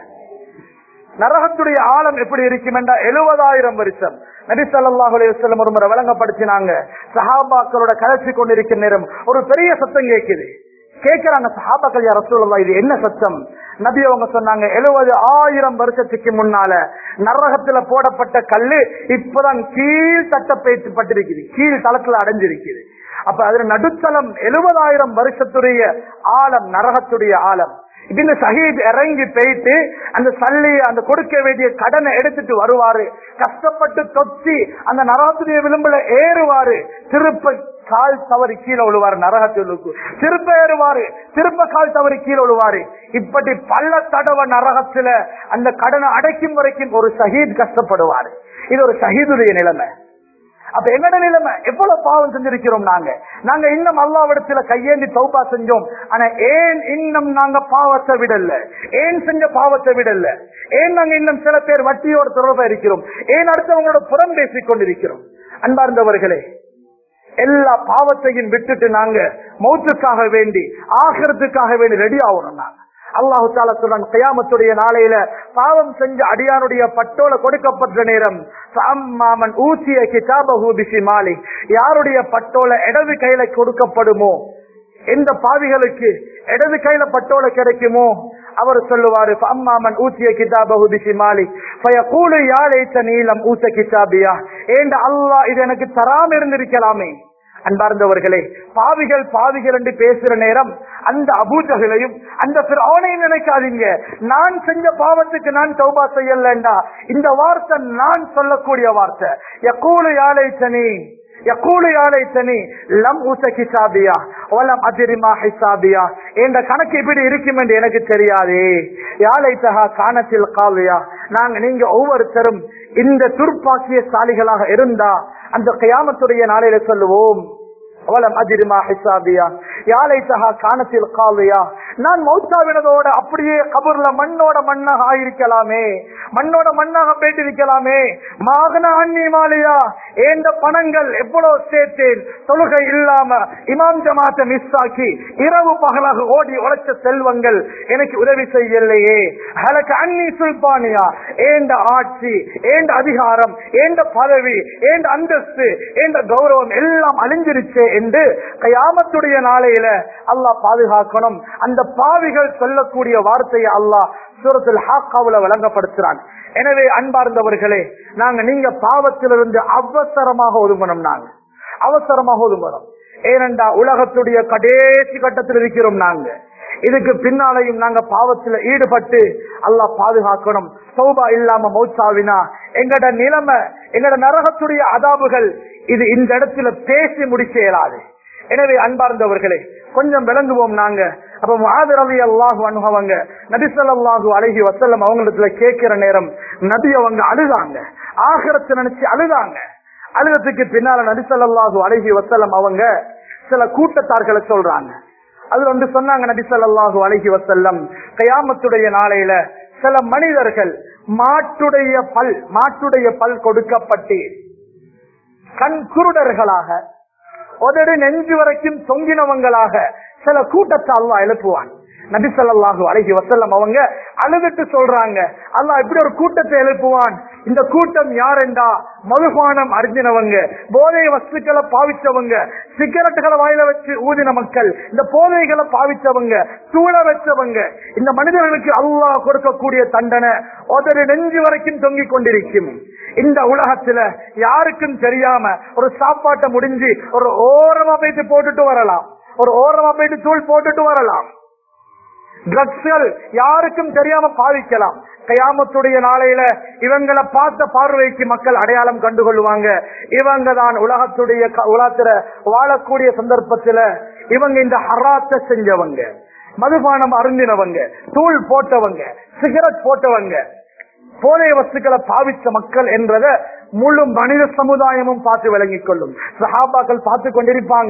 நரகத்துடைய ஆழம் எப்படி இருக்கும் என்றா எழுபதாயிரம் வருஷம் நபி ஸல்லல்லாஹு அலைஹி வஸல்லம் ஒரு முறை விளங்கப்படுத்தினாங்க சஹாபாக்களோட கலைச்சு கொண்டிருக்கிற நேரம் ஒரு பெரிய சத்தம் கேட்குது கேட்கிறாங்க சஹாபாக்கள் யார் ரசூலுல்லாஹ் இது என்ன சத்தம் நபி அவங்க சொன்னாங்க எழுபது ஆயிரம் வருஷத்துக்கு முன்னால நரகத்துல போடப்பட்ட கல்லு இப்பதான் கீழ் தட்டப்பட்டிருக்குது கீழ் தளத்துல அடைஞ்சிருக்குது அப்ப அதுல நடுத்தளம் எழுபதாயிரம் வருஷத்துடைய ஆழம் நரகத்துடைய ஆழம் இப்ப இந்த ஷஹீத் இறங்கி போயிட்டு அந்த சல்லி அந்த கொடுக்க வேண்டிய கடனை எடுத்துட்டு வருவாரு கஷ்டப்பட்டு தொத்தி அந்த நரகத்துடைய விளிம்புல ஏறுவாரு திருப்ப கால் தவறி கீழே விழுவாரு நரகத்திலுக்கு திருப்ப ஏறுவாரு திருப்ப கால் தவறி கீழே விழுவாரு இப்படி பல தடவை நரகத்துல அந்த கடனை அடைக்கும் வரைக்கும் ஒரு ஷஹீத் கஷ்டப்படுவாரு இது ஒரு ஷஹீதுடைய நிலைமை அப்ப எங்கட நிலைமை எவ்வளவு பாவம் செஞ்சிருக்கிறோம் நாங்க நாங்க இன்னும் அல்லாவிடத்துல கையேந்தி தௌபா செஞ்சோம் ஆனா ஏன் இன்னும் நாங்க பாவத்தை விடல ஏன் செஞ்ச பாவத்தை விடல ஏன் நாங்க இன்னும் சில பேர் வட்டியோட தொடர்பா இருக்கிறோம் ஏன் அடுத்தவங்களோட புறம் பேசிக் கொண்டிருக்கிறோம் அன்பார்ந்தவர்களே எல்லா பாவத்தையும் விட்டுட்டு நாங்க மௌத்துக்காக வேண்டி ஆகிறதுக்காக வேண்டி ரெடி ஆகணும் நாங்க அல்லாஹு தாலா சொல்றான் கயாமத்துடைய நாளையில பாவம் செஞ்ச அடியானுடைய பட்டோல கொடுக்கப்பட்ட நேரம் மாமன் ஊசிய கிதாபஹு பிசிமாலி யாருடைய பட்டோல இடது கையில கொடுக்கப்படுமோ எந்த பாவிகளுக்கு இடது கையில பட்டோல கிடைக்குமோ அவர் சொல்லுவாரு அம்மாமன் ஊசிய கிதாபஹு பிசிமாலி ஃபயகூலு யா லைத்த நீலம் ஊச கிதாபியா ஏண்ட அல்லாஹ் இது எனக்கு தராம இருந்திருக்கலாமே அன்பார்ந்தவர்களே பாவிகள் பாவிகள் என்று பேசுற நேரம் அந்த அபூஜகளையும் அந்த பிறனையும் நினைக்காதீங்க நான் செஞ்ச பாவத்துக்கு நான் தௌபா செய்யலண்டா இந்த வார்த்தை நான் சொல்லக்கூடிய வார்த்தை எக்கூலு யாழை தனி யக்கூலு யாழைத்தனி லம் ஊச கிசாபியா ஒலம் அதிரிமா ஹிசாபியா என்ற கணக்கு இப்படி இருக்கும் என்று எனக்கு தெரியாதே யாழைத்தகா காணத்தில் காவியா நாங்க நீங்க ஒவ்வொருத்தரும் இந்த துர்ப்பாக்கிய சாலிகளாக இருந்தா அந்த கயாமத்துடைய நாளையில சொல்லுவோம் அவலம் அதிரிமா ஹிசாபியா யாழை சகா காணத்தில் காவியா நான் மௌத்தாவினதோட அப்படியே கபூர்ல மண்ணோட மண்ணாக ஆயிருக்கலாமே மண்ணோட மண்ணாக போயிட்டிருக்கலாமே மாகன அண்ணி மாலியா ஏந்த பணங்கள் எவ்வளவு சேர்த்தேன் தொழுகை இல்லாம இமாம் ஜமாத்தை மிஸ் ஆக்கி இரவு பகலாக ஓடி உழைச்ச செல்வங்கள் எனக்கு உதவி செய்யலையே எனக்கு அன்னி சுல்பானியா ஏந்த ஆட்சி ஏந்த அதிகாரம் ஏந்த பதவி ஏந்த அந்தஸ்து ஏந்த கௌரவம் எல்லாம் அழிஞ்சிருச்சே என்று கயாமத்துடைய நாளையில அல்லாஹ் பாதுகாக்கணும் அந்த பாவிகள் சொல்லக்கூடிய வார்த்தையை அல்லாஹ் சூரத்தில் ஹாக்காவுல வழங்கப்படுத்துறான் எனவே அன்பார்ந்தவர்களே நாங்க நீங்க பாவத்திலிருந்து அவசரமாக ஒதுங்கணும் நாங்க அவசரமாக ஒதுங்கணும் ஏனென்றா உலகத்துடைய கடைசி கட்டத்தில் இருக்கிறோம் நாங்க இதுக்கு பின்னாலையும் நாங்க பாவத்துல ஈடுபட்டு அல்லாஹ் பாதுகாக்கணும் சௌபா இல்லாம மௌச்சாவினா எங்கட நிலைமை எங்கட நரகத்துடைய அதாபுகள் இது இந்த இடத்துல பேசி முடிக்க இயலாது எனவே அன்பார்ந்தவர்களே கொஞ்சம் விளங்குவோம் நாங்க அப்ப மாதிரி அலி அல்லாஹு அனுபவங்க நபிசல்லாஹு அழகி வசல்லம் அவங்களிடத்துல கேட்கிற நேரம் நபி அவங்க அழுதாங்க ஆகரத்தை நினைச்சு அழுதாங்க அழுகத்துக்கு பின்னால நபிசல்லாஹு அழகி வசல்லம் அவங்க சில கூட்டத்தார்களை சொல்றாங்க அதுல வந்து சொன்னாங்க நபிசல்லாஹு அழகி வசல்லம் கயாமத்துடைய நாளையில சில மனிதர்கள் மாட்டுடைய பல் மாட்டுடைய பல் கொடுக்கப்பட்டு கண் குருடர்களாக உதடு நெஞ்சு வரைக்கும் தொங்கினவங்களாக சில கூட்டத்தை அல்லா எழுப்புவான் நபிசல்லாஹு அழகி வசல்லம் அவங்க அழுதுட்டு சொல்றாங்க அல்லாஹ் இப்படி ஒரு கூட்டத்தை எழுப்புவான் இந்த கூட்டம் யாரெண்டா மதுபானம் அறிஞ்சினவங்க போதை வஸ்துக்களை பாவிச்சவங்க சிகரெட்டுகளை வாயில வச்சு ஊதின மக்கள் இந்த போதைகளை பாவிச்சவங்க சூழ வச்சவங்க இந்த மனிதர்களுக்கு அல்லாஹ் கொடுக்கக்கூடிய தண்டனை ஒரு நெஞ்சு வரைக்கும் தொங்கிக் கொண்டிருக்கும் இந்த உலகத்துல யாருக்கும் தெரியாம ஒரு சாப்பாட்டை முடிஞ்சு ஒரு ஓரமா போயிட்டு போட்டுட்டு வரலாம் ஒரு ஓரமா போயிட்டு தூள் போட்டுட்டு வரலாம் ட்ரக்ஸ்கள் யாருக்கும் தெரியாம பாதிக்கலாம் கயாமத்துடைய நாளையில இவங்களை பார்த்த பார்வைக்கு மக்கள் அடையாளம் கண்டுகொள்வாங்க இவங்க தான் உலகத்துடைய உலகத்துல வாழக்கூடிய சந்தர்ப்பத்துல இவங்க இந்த ஹராத்த செஞ்சவங்க மதுபானம் அருந்தினவங்க தூள் போட்டவங்க சிகரெட் போட்டவங்க போதைய வஸ்துக்களை பாவிச்ச மக்கள் என்றத முழு மனித சமுதாயமும் பார்த்து விளங்கிக் கொள்ளும் சஹாபாக்கள் பார்த்து கொண்டிருப்பாங்க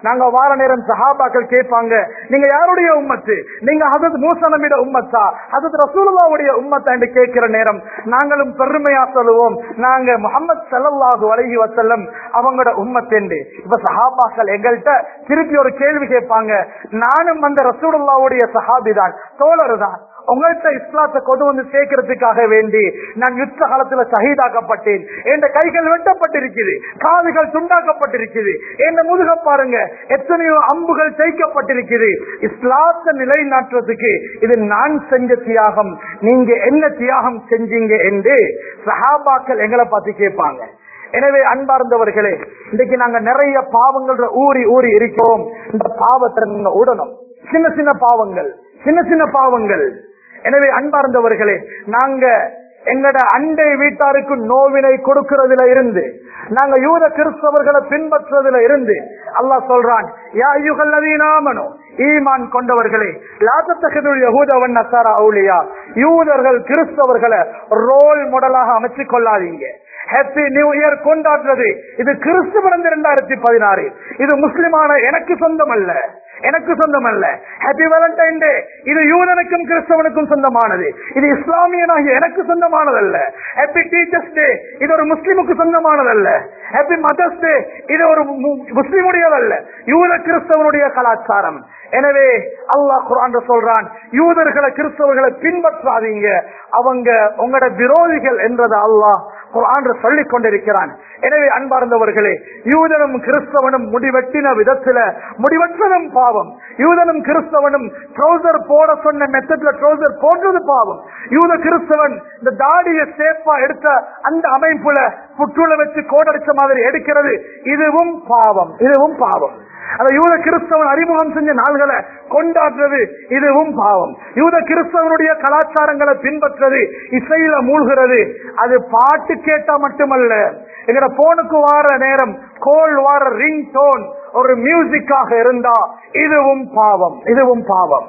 நாங்க வார நேரம் சஹாபாக்கள் கேட்பாங்க நீங்க யாருடைய உம்மத்து நீங்க ஹசத் மூசா நபியோட உம்மத்தா ஹசத் ரசூலுல்லாவுடைய உம்மத்தா என்று கேட்கிற நேரம் நாங்களும் பெருமையா சொல்லுவோம் நாங்க முகமது ஸல்லல்லாஹு அலைஹி வஸல்லம் அவங்களோட உம்மத்தேண்டு இப்ப சஹாபாக்கள் எங்கள்கிட்ட திருப்பி ஒரு கேள்வி கேட்பாங்க நானும் அந்த ரசூலுல்லாவுடைய சஹாபி தான் தோழர் தான் உங்கள்கிட்ட இஸ்லாத்தை கொண்டு வந்து சேர்க்கறதுக்காக வேண்டி நான் யுத்த காலத்துல சகிதாக்கப்பட்டேன் என் கைகள் வெட்டப்பட்டிருக்குது காதுகள் துண்டாக்கப்பட்டிருக்குது என் முதுக பாருங்க எத்தனையோ அம்புகள் தைக்கப்பட்டிருக்குது இஸ்லாத்தை நிலைநாட்டுறதுக்கு இது நான் செஞ்ச தியாகம் நீங்க என்ன தியாகம் செஞ்சீங்க என்று சஹாபாக்கள் எங்களை பார்த்து கேட்பாங்க எனவே அன்பார்ந்தவர்களே இன்னைக்கு நாங்க நிறைய பாவங்கள் ஊறி ஊறி இருக்கோம் இந்த பாவத்தை நீங்க உடனும் சின்ன சின்ன பாவங்கள் சின்ன சின்ன பாவங்கள் எனவே அன்பார்ந்தவர்களே நாங்க எங்கட அண்டை வீட்டாருக்கு நோவினை கொடுக்கிறதுல இருந்து நாங்க யூத கிறிஸ்தவர்களை பின்பற்றுறதுல இருந்து அல்லாஹ் சொல்றான் யா யுகல்லதீனாமனோ ஈமான் கொண்டவர்களே லாத்தத்தகதுல் யகூதவன் நசாரா அவுலியா யூதர்கள் கிறிஸ்தவர்களை ரோல் மாடலாக அமைச்சு கொள்ளாதீங்க ஹாப்பி நியூ இயர் கொண்டாடுறது இது கிறிஸ்து பிறந்த இரண்டாயிரத்தி பதினாறு இது முஸ்லிமான எனக்கு சொந்தம் அல்ல எனக்கு சொந்தம் அல்ல ஹாப்பி வேலண்டைன் டே இது யூதனுக்கும் கிறிஸ்தவனுக்கும் சொந்தமானது இது இஸ்லாமியனாகிய எனக்கு சொந்தமானதல்ல ஹாப்பி டீச்சர்ஸ் டே இது ஒரு முஸ்லிமுக்கு சொந்தமானதல்ல ஹாப்பி மதர்ஸ் டே இது ஒரு மு- முஸ்லிமுடையதல்ல யூத கிறிஸ்தவனுடைய கலாச்சாரம் எனவே அல்லாஹ் குர்ஆன்ல சொல்றான் யூதர்களை கிறிஸ்தவர்களை பின்பற்றாதீங்க அவங்க உங்களோட விரோதிகள் என்றதை அல்லாஹ் குர்ஆன்ல சொல்லிக் கொண்டிருக்கிறான் எனவே அன்பார்ந்தவர்களே யூதனும் கிறிஸ்தவனும் முடிவெட்டின விதத்துல முடிவற்றதும் பாவம் யூதனும் கிறிஸ்தவனும் ட்ரௌசர் போட சொன்ன மெத்தட்ல ட்ரௌசர் போடுறது பாவம் யூத கிறிஸ்தவன் இந்த தாடிய சேப்பா எடுத்த அந்த அமைப்புல புற்றுல வச்சு கோடடிச்ச மாதிரி எடுக்கிறது இதுவும் பாவம் இதுவும் பாவம் அந்த யூத கிறிஸ்தவன் அறிமுகம் செஞ்ச நாள்களை கொண்டாடுறது இதுவும் பாவம் யூத கிறிஸ்தவனுடைய கலாச்சாரங்களை பின்பற்றுறது இசையில மூழ்கிறது அது பாட்டு கேட்டா மட்டுமல்ல எங்கட போனுக்கு வார நேரம் கோல் வார ரிங் டோன் ஒரு மியூசிக்காக இருந்தா இதுவும் பாவம் இதுவும் பாவம்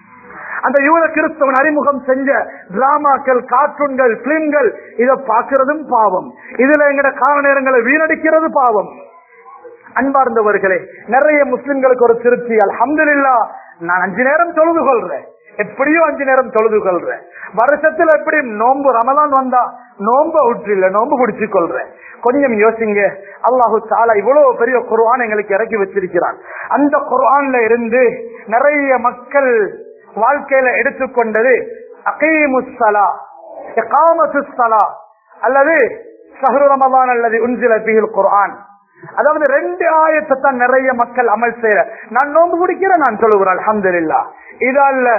அந்த யூத கிறிஸ்தவன் அறிமுகம் செஞ்ச டிராமாக்கள் கார்ட்டூன்கள் பிலிம்கள் இதை பார்க்கிறதும் பாவம் இதுல எங்கட கால நேரங்களை வீணடிக்கிறது பாவம் அன்பார்ந்தவர்களே நிறைய முஸ்லிம்களுக்கு ஒரு திருப்தி அல்ஹம்துலில்லா நான் அஞ்சு நேரம் தொழுது கொள்றேன் எப்படியோ அஞ்சு நேரம் தொழுது கொள்றேன் வருஷத்துல எப்படி நோன்பு ரமலான் வந்தா நோன்பு அவுற்று இல்ல நோன்பு பிடிச்சு கொள்றேன் கொஞ்சம் யோசிங்க அல்லாஹு தாலா இவ்வளவு பெரிய குர்ஆன் எங்களுக்கு இறக்கி வச்சிருக்கிறான் அந்த குர்ஆன்ல இருந்து நிறைய மக்கள் வாழ்க்கையில எடுத்துக்கொண்டது அகீமுஸ்ஸலா இகாமத்துஸ்ஸலா அல்லது ஷஹ்ரு ரமலான் அல்லது உன்சில பிஹில் குர்ஆன் அதாவது ரெண்டு ஆயத்தை தான் நிறைய மக்கள் அமல் செய்யற நான் நோன்பு குடிக்கிறேன் நான் சொல்லுகிறேன் அல்ஹம்துலில்லாஹ் இது அல்ல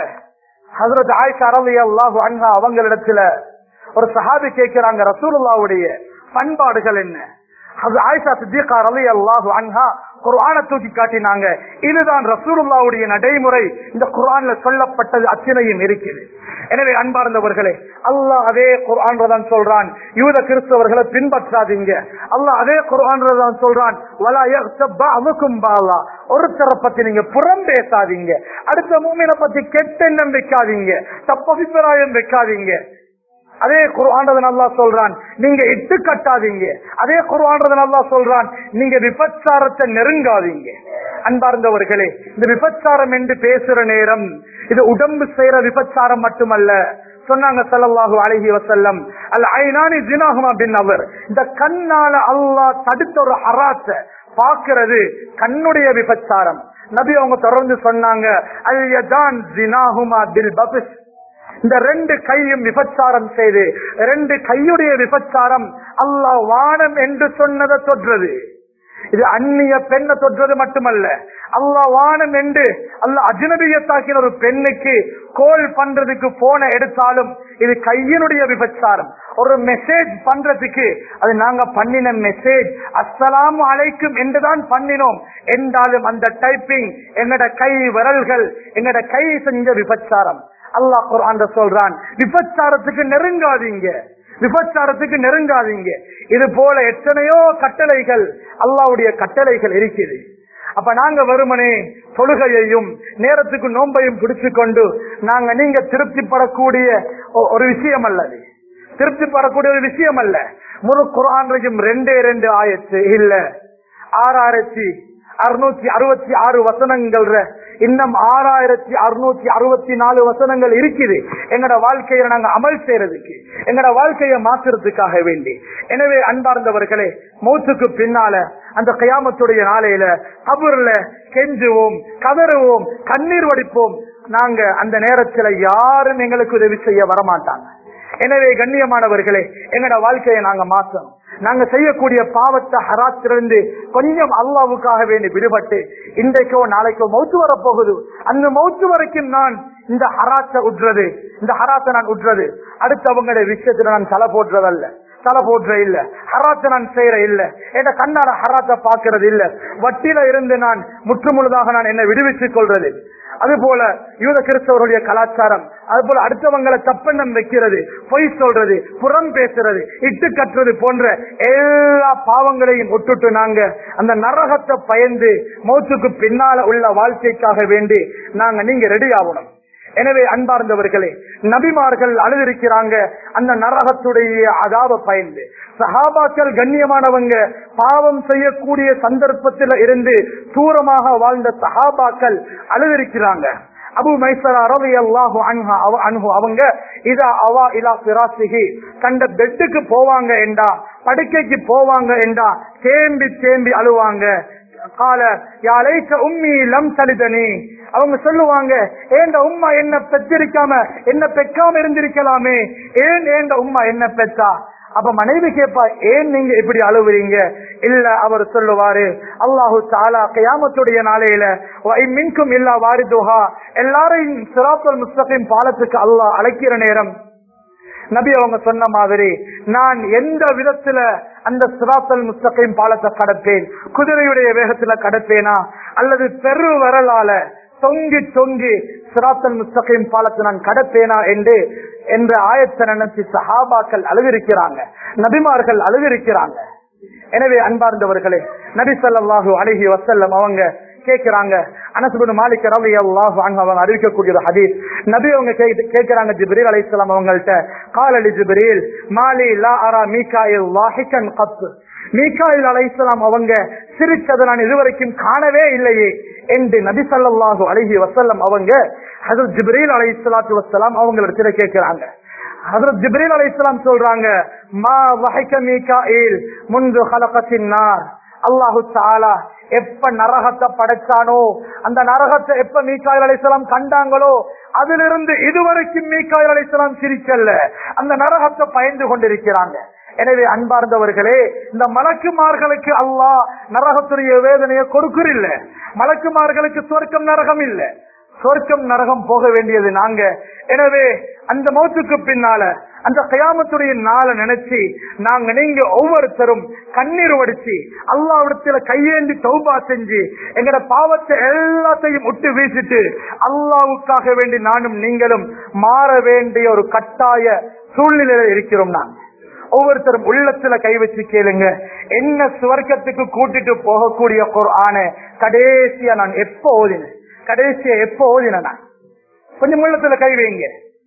ஹசரத் ஆயிஷா ரலியல்லாஹு அன்ஹா அவங்களிடத்துல ஒரு சஹாபி கேட்கிறாங்க ரசூலுல்லாவுடைய பண்பாடுகள் என்ன அது ஆயிஷா சித்திகா ரலியல்லாஹு அன்ஹா குர்ஆனை தூக்கி காட்டினாங்க இதுதான் ரசூலுல்லாவுடைய நடைமுறை இந்த குர்ஆன்ல சொல்லப்பட்டது அத்தனையும் இருக்குது எனவே அன்பார்ந்தவர்களே அல்லாஹ் அதே குர்ஆன்ல தான் சொல்றான் யூத கிறிஸ்தவர்களை பின்பற்றாதீங்க அல்லாஹ் அதே குர்ஆன்ல தான் சொல்றான் வலா யக்தப் பஅதுக்கும் பஅலா ஒருத்தரை பத்தி நீங்க புறம் பேசாதீங்க அடுத்த மூமினை பத்தி கெட்ட எண்ணம் வைக்காதீங்க தப்பபிப்பிராயம் வைக்காதீங்க அதே குர்ஆன்றது நல்லா சொல்றான் நீங்க இட்டு கட்டாதீங்க அதே குர்ஆன்றது நல்லா சொல்றான் நீங்க விபச்சாரத்தை நெருங்காதீங்க அன்பார்ந்தவர்களே இந்த விபச்சாரம் என்று பேசுற நேரம் இது உடம்பு செய்யற விபச்சாரம் மட்டுமல்ல சொன்னாங்க ஸல்லல்லாஹு அலைஹி வஸல்லம் அல் ஐனானி ஜினாஹுமா பின் அவர் இந்த கண்ணால அல்லாஹ் தடுத்த ஒரு ஹராத்தை பாக்குறது கண்ணுடைய விபச்சாரம் நபி அவங்க தொடர்ந்து சொன்னாங்க அல் யதான் ஜினாஹுமா பில் பபிஸ் இந்த ரெண்டு கையும் விபச்சாரம் செய்து ரெண்டு கையுடைய விபச்சாரம் அல்லாஹ் வானம் என்று சொன்னதை தொற்றது இது அந்நிய பெண்ணை தொற்றது மட்டுமல்ல அல்லாஹ் வானம் என்று அல்லாஹ் அஜினபியத்தாக்கின ஒரு பெண்ணுக்கு கோல் பண்றதுக்கு போன எடுத்தாலும் இது கையினுடைய விபச்சாரம் ஒரு மெசேஜ் பண்றதுக்கு அது நாங்க பண்ணின மெசேஜ் அஸ்ஸலாமு அலைக்கும் என்றுதான் பண்ணினோம் என்றாலும் அந்த டைப்பிங் எங்கட கை விரல்கள் எங்கட கை செஞ்ச விபச்சாரம் அல்லாஹ் குர்ஆன்ல சொல்றான் விபச்சாரத்துக்கு நெருங்காதீங்க விபச்சாரத்துக்கு நெருங்காதீங்க இது போல எத்தனையோ கட்டளைகள் அல்லாவுடைய கட்டளைகள் இருக்குது அப்ப நாங்க வெறுமனே தொழுகையையும் நேரத்துக்கு நோன்பையும் பிடிச்சு கொண்டு நாங்க நீங்க திருப்திப்படக்கூடிய ஒ- ஒரு விஷயம் அல்லது திருப்திப்படக்கூடிய ஒரு விஷயம் அல்ல முழு குரான்லையும் ரெண்டே ரெண்டு ஆயத்து இல்ல ஆறாயிரத்தி அறுநூத்தி அறுபத்தி ஆறு வசனங்கள் இன்னும் ஆறாயிரத்தி அறுநூத்தி அறுபத்தி நாலு வசனங்கள் இருக்குது எங்கட வாழ்க்கையை நாங்க அமல் செய்யறதுக்கு எங்கட வாழ்க்கையை மாற்றுறதுக்காக வேண்டி எனவே அன்பார்ந்தவர்களே மௌத்துக்கு பின்னால அந்த கயாமத்துடைய நாளையில கபூர்ல கெஞ்சுவோம் கதறுவோம் கண்ணீர் வடிப்போம் நாங்க அந்த நேரத்துல யாரும் எங்களுக்கு உதவி செய்ய வரமாட்டாங்க எனவே கண்ணியமானவர்களே எங்கட வாழ்க்கையை நாங்க மாற்றணும் நாங்க செய்யக்கூடிய பாவத்தை ஹராத்திலிருந்து கொஞ்சம் அல்லாவுக்காக வேண்டி விடுபட்டு இன்றைக்கோ நாளைக்கோ மௌத்து வரப்போகுது அந்த மௌத்து வரைக்கும் நான் இந்த ஹராத்தை உட்றது இந்த ஹராத்தை நான் உட்றது அடுத்தவங்களுடைய விஷயத்துல நான் தலை போடுறதல்ல தலை போடுற இல்ல ஹராத்தை நான் செய்யற இல்ல என் கண்ணாட ஹராத்தை பாக்குறது இல்ல வட்டியில இருந்து நான் முற்றுமுழுதாக நான் என்ன விடுவித்துக் கொள்றது அது போல யூத கிறிஸ்தவருடைய கலாச்சாரம் அது போல அடுத்தவங்களை தப்பெண்ணம் வைக்கிறது பொய் சொல்றது புறம் பேசுறது இட்டு கட்டுறது போன்ற எல்லா பாவங்களையும் விட்டுட்டு நாங்க அந்த நரகத்தை பயந்து மௌத்துக்கு பின்னால உள்ள வாழ்க்கைக்காக வேண்டி நாங்க நீங்க ரெடி ஆகணும் எனவே அன்பார்ந்தவர்களே நபிமார்கள் அழுதிருக்கிறாங்க அந்த நரகத்துடைய அதாவ பயந்து சஹாபாக்கள் கண்ணியமானவங்க பாவம் செய்யக்கூடிய சந்தர்ப்பத்தில் இருந்து தூரமாக வாழ்ந்த சஹாபாக்கள் அழுதிருக்கிறாங்க அபு மைசரா ரவி அல்லாஹு அன்ஹு அவங்க இதா அவா இலா பிராசிகி கண்ட பெட்டுக்கு போவாங்க என்றா படுக்கைக்கு போவாங்க என்றா தேம்பி தேம்பி அழுவாங்க கால யாழைக்க உம்மி லம் தலிதனி அவங்க சொல்லுவாங்க ஏண்ட உம்மா என்ன பெற்றிருக்காம என்ன பெக்காம இருந்திருக்கலாமே ஏன் ஏண்ட உம்மா என்ன பெற்றா அப்ப மனைவி கேட்பா ஏன் நீங்க இப்படி அழுவுறீங்க இல்ல அவர் சொல்லுவாரு அல்லாஹு தாலா கயாமத்துடைய நாளையில மின்கும் இல்லா வாரிதுஹா எல்லாரையும் சிராத்தல் முஸ்தகிம் பாலத்துக்கு அல்லாஹ் அழைக்கிற நேரம் நபி அவங்க சொன்ன மாதிரி நான் எந்த விதத்துல அந்த சிராத்தல் முஸ்தகையும் பாலத்தை கடப்பேன் குதிரையுடைய வேகத்துல கடப்பேனா அல்லது பெரு வரலால தொங்கி தொங்கி சிராத்தல் முஸ்தகையும் பாலத்தை நான் கடப்பேனா என்று என்ற ஆயத்தை நினைச்சு சஹாபாக்கள் அழுவிருக்கிறாங்க நபிமார்கள் அழுவிருக்கிறாங்க எனவே அன்பார்ந்தவர்களே நபி ஸல்லல்லாஹு அலைஹி வஸல்லம் அவங்க கேக்குறாங்க அனசுபன் மாலிக் ரவி அல்லாஹ் அவங்க அறிவிக்கக்கூடிய ஒரு ஹதீஸ் நபி அவங்க கேக்குறாங்க ஜிப்ரீல் அலைஹிஸ்ஸலாம் அவங்கள்ட்ட காலலி ஜிப்ரீல் மாலி லா அரா மீகாயில் லாஹிகன் கத் மீகாயில் அலைஹிஸ்ஸலாம் அவங்க சிரிச்சதை நான் இதுவரைக்கும் காணவே இல்லையே என்று நபி ஸல்லல்லாஹு அலைஹி வஸல்லம் அவங்க ஹஜரத் ஜிப்ரீல் அலைஹிஸ்ஸலாத்து வஸ்ஸலாம் அவங்களிடத்துல கேக்குறாங்க ஹஜரத் ஜிப்ரீல் அலைஹிஸ்ஸலாம் சொல்றாங்க மா வஹிக மீகாயில் முன்து ஹலகத்தின் நார் அல்லாஹு தாலா எப்ப நரகத்தை படைச்சானோ அந்த நரகத்தை எப்ப மீக்காயில் அலிசலாம் கண்டாங்களோ அதிலிருந்து இதுவரைக்கும் மீக்காயில் அலிசலாம் சிரிக்கல்ல அந்த நரகத்தை பயந்து கொண்டிருக்கிறாங்க எனவே அன்பார்ந்தவர்களே இந்த மலக்குமார்களுக்கு அல்லாஹ் நரகத்துடைய வேதனையை கொடுக்குறில்ல மலக்குமார்களுக்கு சொர்க்கம் நரகம் இல்ல சொர்க்கம் நரகம் போக வேண்டியது நாங்க எனவே அந்த மௌத்துக்கு பின்னால அந்த கயாமத்துடைய நாளை நினைச்சு நாங்க நீங்க ஒவ்வொருத்தரும் கண்ணீர் வடிச்சு அல்லாவிடத்துல கையேந்தி தௌபா செஞ்சு எங்கட பாவத்தை எல்லாத்தையும் விட்டு வீசிட்டு அல்லாவுக்காக வேண்டி நானும் நீங்களும் மாற வேண்டிய ஒரு கட்டாய சூழ்நிலையில இருக்கிறோம் நான் ஒவ்வொருத்தரும் உள்ளத்துல கை வச்சு கேளுங்க என்ன சுவர்க்கத்துக்கு கூட்டிட்டு போகக்கூடிய ஆன கடைசியா நான் எப்ப ஓதினேன் கடைசியா எப்ப ஓதினேன் நான் கொஞ்சம் உள்ளத்துல கை வைங்க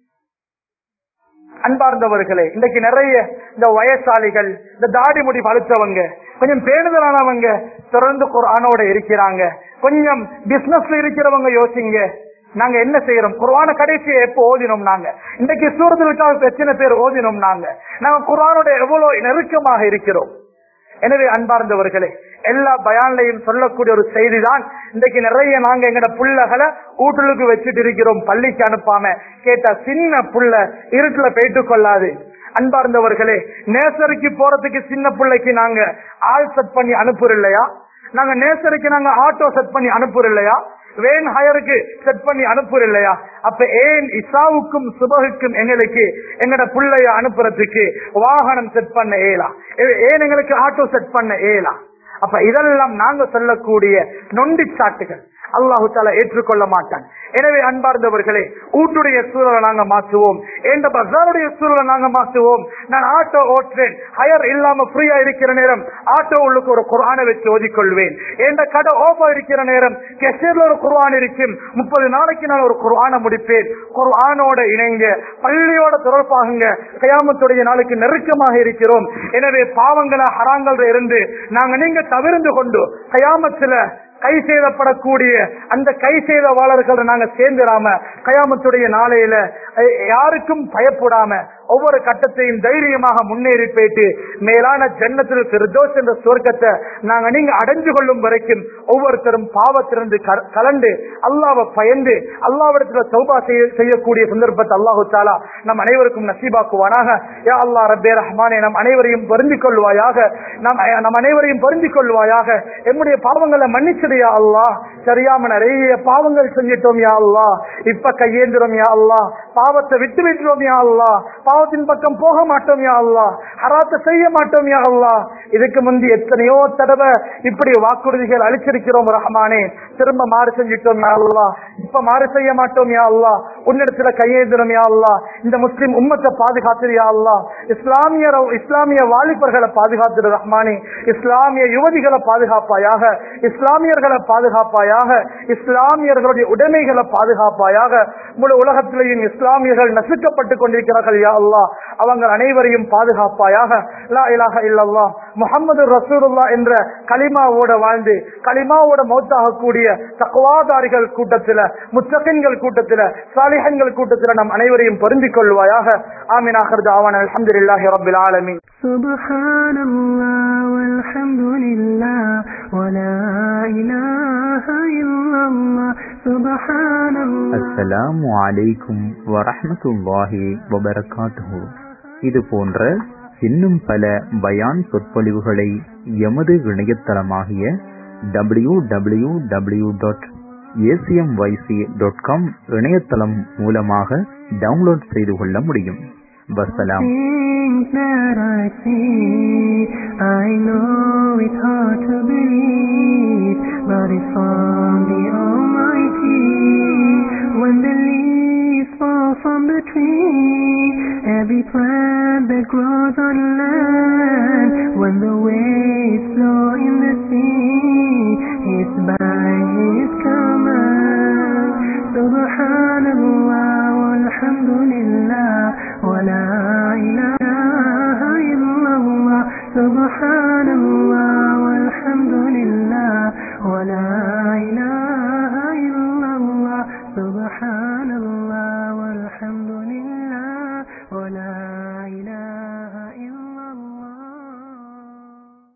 அன்பார்ந்தவர்களே இன்னைக்கு நிறைய இந்த வயசாளிகள் இந்த தாடி முடி பழுத்தவங்க கொஞ்சம் பேணுதலானவங்க தொடர்ந்து குரானோட இருக்கிறாங்க கொஞ்சம் பிசினஸ்ல இருக்கிறவங்க யோசிங்க நாங்க என்ன செய்யறோம் குரான கடைசியை எப்போ ஓதினோம் நாங்க இன்னைக்கு சூரத்திற்காக எத்தனை பேர் ஓதினோம் நாங்க நாங்க குரானோட எவ்வளவு நெருக்கமாக இருக்கிறோம் எனவே அன்பார்ந்தவர்களே எல்லா பயான்லையும் சொல்லக்கூடிய ஒரு செய்தி தான் இன்றைக்கு நிறைய நாங்க எங்கட புள்ளகளை ஊட்டலுக்கு வச்சுட்டு இருக்கிறோம் பள்ளிக்கு அனுப்பாம கேட்டா சின்ன புள்ள இருட்டுல போயிட்டு கொள்ளாது அன்பார்ந்தவர்களே நேசருக்கு போறதுக்கு சின்ன பிள்ளைக்கு நாங்க ஆள் செட் பண்ணி அனுப்புறோம் இல்லையா நாங்க நேசருக்கு நாங்க ஆட்டோ செட் பண்ணி அனுப்புறோம் இல்லையா வேன் ஹயருக்கு செட் பண்ணி அனுப்புறோம் இல்லையா அப்ப ஏன் இசாவுக்கும் சுபகுக்கும் எங்களுக்கு எங்கட பிள்ளைய அனுப்புறதுக்கு வாகனம் செட் பண்ண ஏலா ஏன் எங்களுக்கு ஆட்டோ செட் பண்ண ஏலா அப்ப இதெல்லாம் நாங்க சொல்லக்கூடிய நொண்டி சாட்டுகள் அல்லாஹு தாலா ஏற்றுக்கொள்ள மாட்டான் எனவே அன்பார்ந்தவர்களே ஊட்டுடைய சூழலை நாங்க மாற்றுவோம் எந்த பசாருடைய சூழலை நாங்க மாற்றுவோம் நான் ஆட்டோ ஓட்டுறேன் ஹயர் இல்லாம ஃப்ரீயா இருக்கிற நேரம் ஆட்டோ உள்ளுக்கு ஒரு குரானை வச்சு ஓதிக்கொள்வேன் எந்த கடை ஓபா இருக்கிற நேரம் கெசேர்ல ஒரு குர்ஆன் இருக்கும் முப்பது நாளைக்கு நான் ஒரு குர்ஆனை முடிப்பேன் குர்ஆனோட இணைங்க பள்ளியோட தொடர்பாகுங்க கயாமத்துடைய நாளுக்கு நெருக்கமாக இருக்கிறோம் எனவே பாவங்கள ஹராங்கள் இருந்து நாங்க நீங்க தவிர்ந்து கொண்டு கயாமத்துல கை செய்தப்படக்கூடிய அந்த கை செய்தவாளர்களை நாங்க சேர்ந்துடாம கயாமத்துடைய நாளையில அஹ், யாருக்கும் பயப்படாம ஒவ்வொரு கட்டத்தையும் தைரியமாக முன்னேறி போயிட்டு மேலான ஜன்னத்தில் திருதோஷ் என்ற சொர்க்கத்தை நாங்க நீங்க அடைஞ்சு கொள்ளும் வரைக்கும் ஒவ்வொருத்தரும் பாவத்திலிருந்து க- கலண்டு அல்லாவை பயந்து அல்லாவிடத்துல சௌபா செய்ய செய்யக்கூடிய சந்தர்ப்பத்தை அல்லாஹு தாலா நம் அனைவருக்கும் நசீபாக்குவானாக யா அல்லா ரப்பே ரஹ்மானே நம் அனைவரையும் பொருந்திக் கொள்வாயாக நம் நம் அனைவரையும் பொருந்திக் கொள்வாயாக எம்முடைய பாவங்களை மன்னிச்சிடு யா அல்லாஹ் சரியாம நிறைய பாவங்கள் செஞ்சிட்டோம் யா அல்லாஹ் இப்ப கையேந்திரம் யா அல்லாஹ் பாவத்தை விட்டு விட்டுறோம் யா அல்லாஹ் பாவத்தின் பக்கம் போக மாட்டோம் யா அல்லாஹ் ஹராத்தை செய்ய மாட்டோம் யா அல்லாஹ் இதுக்கு முந்தி எத்தனையோ தடவை இப்படி வாக்குறுதிகள் அளிச்சிருக்கிறோம் ரஹ்மானே திரும்ப மாறு செஞ்சிட்டோம் யா அல்லாஹ் இப்ப மாறு செய்ய மாட்டோம் யா அல்லாஹ் உன்னிடத்துல கையேந்திரம் யா அல்லாஹ் இந்த முஸ்லிம் உம்மத்தை பாதுகாத்துரு யா அல்லாஹ் இஸ்லாமிய இஸ்லாமிய வாலிபர்களை பாதுகாத்துரு ரஹ்மானே இஸ்லாமிய யுவதிகளை பாதுகாப்பாயாக இஸ்லாமியர்களை பாதுகாப்பாயாக இஸ்லாமியர்களுடைய உடைமைகளை பாதுகாப்பாயாக முழு உலகத்திலேயும் இஸ்லாமியர்கள் நசுக்கப்பட்டுக் கொண்டிருக்கிறார்கள் யா அல்லாஹ் அவங்க அனைவரையும் பாதுகாப்பாயாக லா இலாஹ இல்லல்லாஹ் முஹம்மது ரசூலுல்லாஹ் என்ற கலிமாவோட வாழ்ந்து கலிமாவோட மௌத்தாகக்கூடிய தக்வாதாரிகள் கூட்டத்துல முத்தகின்கள் கூட்டத்துல சாலிஹன்கள் கூட்டத்துல நம் அனைவரையும் பொருந்திக் கொள்வாயாக ஆமீன் ஆஹர் தாவான் அல்ஹம்துலில்லாஹி ரப்பில் ஆலமீன் سبحان الله والحمد لله ولا إله إلا الله سبحان الله அஸ்ஸலாமு அலைக்கும் வரஹ்மத்துல்லாஹி வபரகாத்துஹு இது போன்ற இன்னும் பல பயான் சொற்பொழிவுகளை எமது இணையதளமாகிய W W W dot ACMYC dot com இணையதளம் மூலமாக டவுன்லோட் செய்து கொள்ள முடியும் வசலாம் Things that I see, I know it's hard to believe, but it's from the Almighty. When the leaves fall from the tree, every plant that grows on